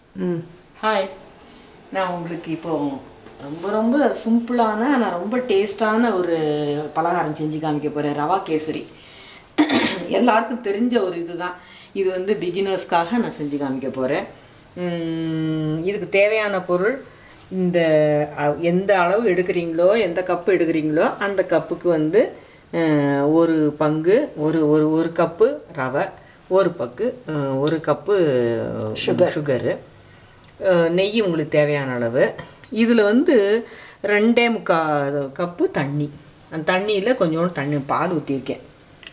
ம் ஹாய் நான் உங்களுக்கு இப்போ ரொம்ப ரொம்ப சிம்பிளான ஆனால் ரொம்ப டேஸ்டான ஒரு பலகாரம் செஞ்சு காமிக்க போகிறேன் ரவா கேசரி எல்லாருக்கும் தெரிஞ்ச ஒரு இதுதான் இது வந்து பிகினர்ஸ்க்காக நான் செஞ்சு காமிக்க போகிறேன் இதுக்கு தேவையான பொருள் இந்த அ- எந்த அளவு எடுக்கிறீங்களோ எந்த கப்பு எடுக்கிறீங்களோ அந்த கப்புக்கு வந்து அஹ், ஒரு பங்கு ஒரு ஒரு ஒரு கப்பு ரவை ஒரு பக்கு அஹ், ஒரு கப்பு சுகர் சுகரு நெய் உங்களுக்கு தேவையான அளவு இதில் வந்து ரெண்டே முக்கால் கப்பு தண்ணி அந்த தண்ணியில் கொஞ்சோண்டு தண்ணி பால் ஊற்றிருக்கேன்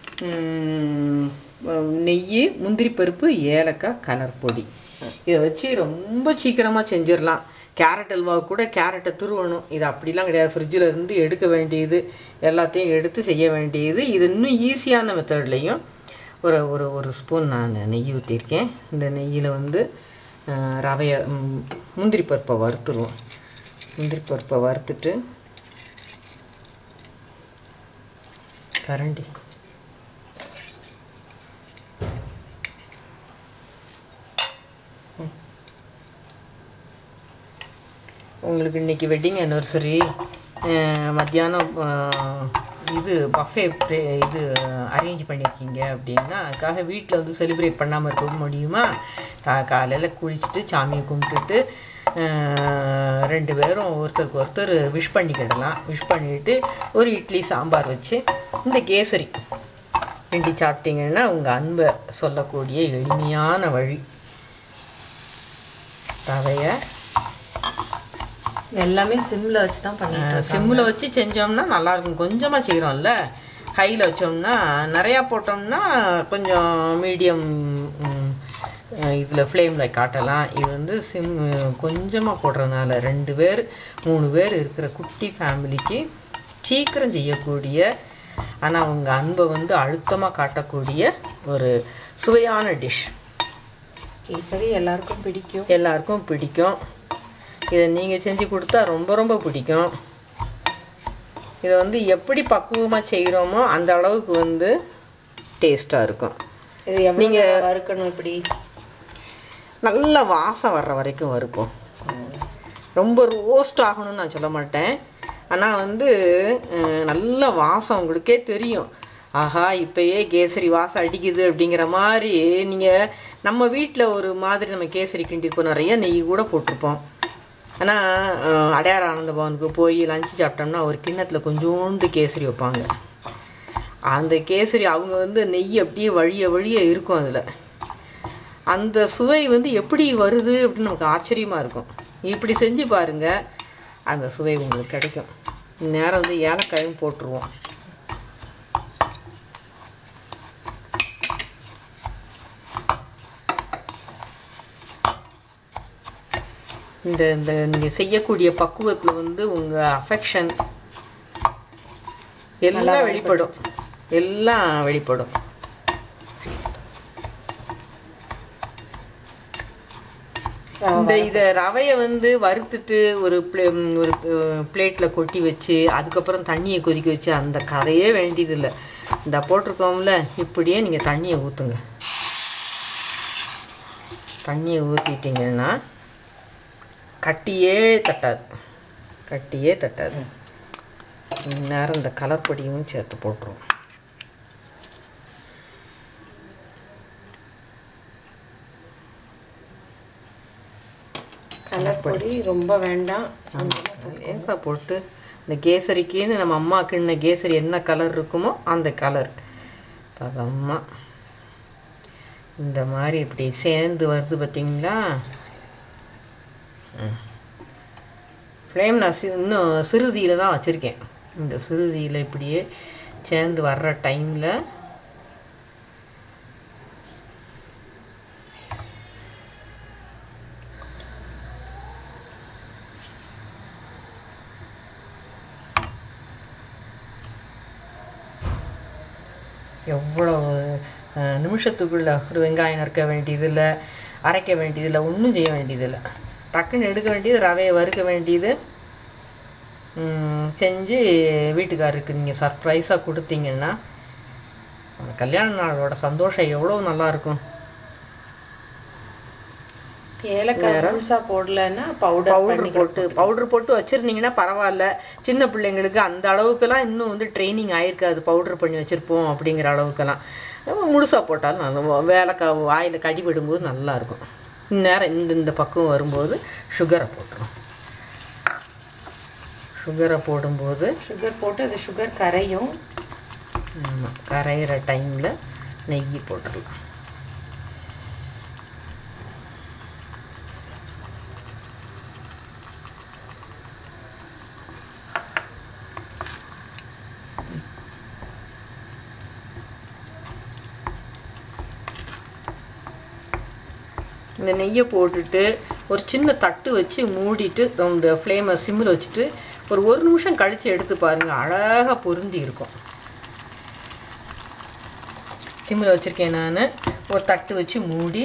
நெய் முந்திரி பருப்பு ஏலக்காய் கலர் பொடி இதை வச்சு ரொம்ப சீக்கிரமாக செஞ்சிடலாம் கேரட் அல்வா கூட கேரட்டை துருவணும் இது அப்படிலாம் கிடையாது ஃப்ரிட்ஜில் இருந்து எடுக்க வேண்டியது எல்லாத்தையும் எடுத்து செய்ய வேண்டியது இது இன்னும் ஈஸியான மெத்தட்லேயும் ஒரு ஒரு ஒரு ஸ்பூன் நான் நெய் ஊற்றிருக்கேன் இந்த நெய்யில் வந்து அஹ், ரவையை ம், முந்திரி பருப்பை வறுத்துருவோம் முந்திரி பருப்பை வறுத்துட்டு கரண்டி ம். உங்களுக்கு இன்னைக்கு வெட்டிங் anniversary அஹ், மத்தியானம் அஹ், இது பஃபே இது அரேஞ்ச் பண்ணியிருக்கீங்க அப்படின்னா அதுக்காக வீட்டில் வந்து செலிப்ரேட் பண்ணாமல் இருக்க முடியுமா கா காலையில் குளிச்சுட்டு சாமியை கும்பிட்டுட்டு அஹ், ரெண்டு பேரும் ஒருத்தருக்கு ஒருத்தர் விஷ் பண்ணிக்கிடலாம் விஷ் பண்ணிட்டு ஒரு இட்லி சாம்பார் வச்சு இந்த கேசரி கிண்டி சாப்பிட்டீங்கன்னா உங்கள் அன்பை சொல்லக்கூடிய எளிமையான வழி ரவையை எல்லாமே சிம்ல வச்சு தான் பண்ணிட்டு சிம்மில் வச்சு செஞ்சோம்னா நல்லாயிருக்கும் கொஞ்சமாக செய்கிறோம்ல ஹையில் வச்சோம்னா நிறையா போட்டோம்னா கொஞ்சம் மீடியம் இதில் ஃப்ளேமில் காட்டலாம் இது வந்து சிம் கொஞ்சமாக போடுறதுனால ரெண்டு பேர் மூணு பேர் இருக்கிற குட்டி ஃபேமிலிக்கு சீக்கிரம் செய்யக்கூடிய ஆனால் உங்கள் அன்பை வந்து அழுத்தமாக காட்டக்கூடிய ஒரு சுவையான டிஷ் கேசரி எல்லாருக்கும் பிடிக்கும் எல்லாருக்கும் பிடிக்கும் இதை நீங்கள் செஞ்சு கொடுத்தா ரொம்ப ரொம்ப பிடிக்கும் இதை வந்து எப்படி பக்குவமாக செய்கிறோமோ அந்த அளவுக்கு வந்து டேஸ்ட்டாக இருக்கும் இது எவ்வளவு நீங்க- நேரம் வறுக்கணும் இப்படி நல்ல வாசம் வர்ற வரைக்கும் வறுப்போம் ரொம்ப ரோஸ்ட் ஆகணும்னு நான் சொல்ல மாட்டேன் ஆனால் வந்து அஹ், நல்ல வாசம் உங்களுக்கே தெரியும் ஆஹா இப்பயே கேசரி வாசம் அடிக்குது அப்படிங்கிற மாதிரி நீங்கள் நம்ம வீட்டில் ஒரு மாதிரி நம்ம கேசரி கிண்டிருப்போம் நிறைய நெய் கூட போட்டிருப்போம் ஆனால் அடையார் ஆனந்த பவனுக்கு போய் லஞ்சு சாப்பிட்டோம்னா ஒரு கிண்ணத்தில் கொஞ்சோண்டு கேசரி வைப்பாங்க அந்த கேசரி அவங்க வந்து நெய் அப்படியே வழிய வழிய இருக்கும் அதில் அந்த சுவை வந்து எப்படி வருது அப்படின்னு நமக்கு ஆச்சரியமாக இருக்கும் இப்படி செஞ்சு பாருங்க அந்த சுவை உங்களுக்கு கிடைக்கும் நேரம் வந்து ஏலக்காயும் போட்டுருவோம் இந்த இந்த நீங்கள் செய்யக்கூடிய பக்குவத்தில் வந்து உங்கள் அஃபெக்ஷன் எல்லாம் வெளிப்படும் எல்லாம் வெளிப்படும் இந்த இதை ரவையை வந்து வறுத்துட்டு ஒரு பிளே ம், ஒரு பிளேட்டில் கொட்டி வச்சு அதுக்கப்புறம் தண்ணியை கொதிக்க வச்சு அந்த கதையே வேண்டியதில்லை இந்த போட்டிருக்கோம்ல இப்படியே நீங்கள் தண்ணியை ஊற்றுங்க தண்ணியை ஊற்றிட்டீங்கன்னா கட்டியே தட்டாது கட்டியே தட்டாது நேரம் இந்த கலர் பொடியும் சேர்த்து போட்டுருவோம் கலர் பொடி ரொம்ப வேண்டாம் லேசாக போட்டு இந்த கேசரிக்குன்னு நம்ம அம்மா கிண்ண கேசரி என்ன கலர் இருக்குமோ அந்த கலர் பதமாக இந்த மாதிரி இப்படி சேர்ந்து வருது பார்த்தீங்களா ஃப்ளேம் நான் சி இன்னும் சிறுதியில் தான் வச்சுருக்கேன் இந்த சிறுதியில் இப்படியே சேர்ந்து வர்ற டைமில் எவ்வளோ அஹ், நிமிஷத்துக்குள்ள ஒரு வெங்காயம் நறுக்க வேண்டியதில்லை அரைக்க வேண்டியதில்லை ஒன்றும் செய்ய வேண்டியதில்லை டக்குன்னு எடுக்க வேண்டியது ரவையை வறுக்க வேண்டியது ம், செஞ்சு வீட்டுக்காரருக்கு நீங்கள் சர்ப்ரைஸாக கொடுத்தீங்கன்னா அந்த கல்யாண நாளோட சந்தோஷம் எவ்வளோ நல்லா இருக்கும் ஏலக்காய் முழுசா போடலன்னா பவுடர் பவுடர் போட்டு பவுடர் போட்டு வச்சுருந்தீங்கன்னா பரவாயில்ல சின்ன பிள்ளைங்களுக்கு அந்த அளவுக்கெல்லாம் இன்னும் வந்து ட்ரைனிங் ஆயிருக்காது பவுடர் பண்ணி வச்சுருப்போம் அப்படிங்கிற அளவுக்கெல்லாம் நம்ம முழுசாக போட்டாலும் நல்லா வேலைக்காய் வாயில் கடி விடும்போது நல்லாயிருக்கும் இந்நேரம் இந்த இந்த பக்கம் வரும்போது சுகரை போட்டுரும் சுகரை போடும்போது சுகர் போட்டு அது சுகர் கரையும் ஆமாம் கரையிற டைமில் நெய் போட்டுடலாம் இந்த நெய்யை போட்டுட்டு ஒரு சின்ன தட்டு வச்சு மூடிட்டு இந்த ஃப்ளேமை சிம்மில் வச்சுட்டு ஒரு ஒரு நிமிஷம் கழித்து எடுத்து பாருங்கள் அழகாக பொருந்தி இருக்கும் சிம்மில் வச்சுருக்கேன் நான் ஒரு தட்டு வச்சு மூடி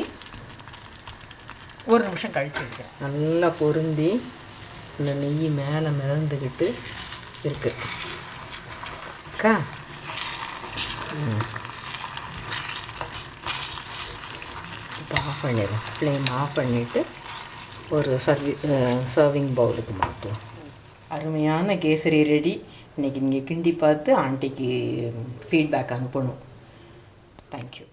ஒரு நிமிஷம் கழிச்சு எடுக்கிறேன் நல்லா பொருந்தி இந்த நெய் மேலே மிதந்துக்கிட்டு இருக்கு அக்கா இப்போ ஆஃப் பண்ணிடுறேன் ஃப்ளேம் ஆஃப் பண்ணிவிட்டு ஒரு சர்வி சர்விங் பவுலுக்கு மாற்றுவோம் அருமையான கேசரி ரெடி இன்றைக்கி நீங்கள் கிண்டி பார்த்து ஆண்டிக்கு ஃபீட்பேக் அனுப்பணும் தேங்க்யூ